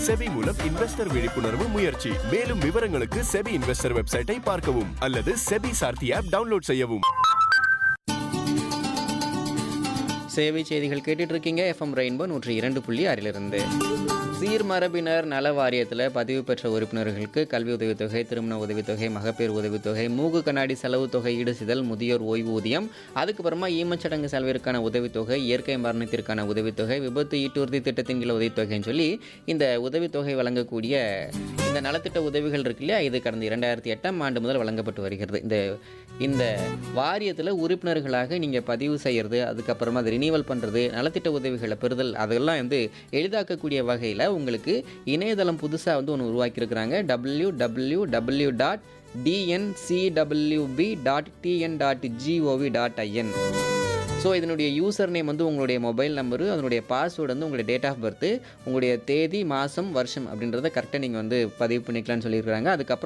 SEBI மூலம் investor விழிப்புணர்வு முயற்சி மேலும் விவரங்களுக்கு செபி இன்வெஸ்டர் வெப்சைட்டை பார்க்கவும் அல்லது செபி சார்த்தி ஆப் டவுன்லோட் செய்யவும் சேவை செய்திகள் கேட்டுட்டு இருக்கீங்க எஃப்எம் ரெயின்போ நூற்றி இரண்டு புள்ளி ஆறிலிருந்து சீர்மரபினர் நல வாரியத்தில் பதிவு பெற்ற உறுப்பினர்களுக்கு கல்வி உதவித்தொகை திருமண உதவித்தொகை மகப்பேறு உதவித்தொகை மூக்கு கண்ணாடி செலவு தொகை ஈடுசிதல் முதியோர் ஓய்வூதியம் அதுக்கப்புறமா ஈமச்சடங்கு செலவிற்கான உதவித்தொகை இயற்கை மரணத்திற்கான உதவித்தொகை விபத்து ஈட்டுறுதி திட்டத்தின் கீழ் உதவித்தொகைன்னு சொல்லி இந்த உதவித்தொகை வழங்கக்கூடிய இந்த நலத்திட்ட உதவிகள் இருக்கு இல்லையா இது கடந்த இரண்டாயிரத்தி எட்டாம் ஆண்டு முதல் வழங்கப்பட்டு வருகிறது இந்த இந்த வாரியத்தில் உறுப்பினர்களாக நீங்கள் பதிவு செய்கிறது அதுக்கப்புறமா அதை ரினிவல் பண்ணுறது நலத்திட்ட உதவிகளை பெறுதல் அதெல்லாம் வந்து எளிதாக்கக்கூடிய வகையில் உங்களுக்கு இணையதளம் புதுசாக வந்து ஒன்று உருவாக்கியிருக்கிறாங்க W W W dot TNCWB dot TN dot GOV dot IN so இதனுடைய யூசர் நேம் வந்து உங்களுடைய மொபைல் நம்பரு அதனுடைய பாஸ்வேர்டு வந்து உங்களுடைய டேட் ஆஃப் பர்த்து உங்களுடைய தேதி மாதம் வருஷம் அப்படின்றத கரெக்டாக நீங்கள் வந்து பதிவு பண்ணிக்கலாம்னு சொல்லியிருக்காங்க அதுக்கப்புறம்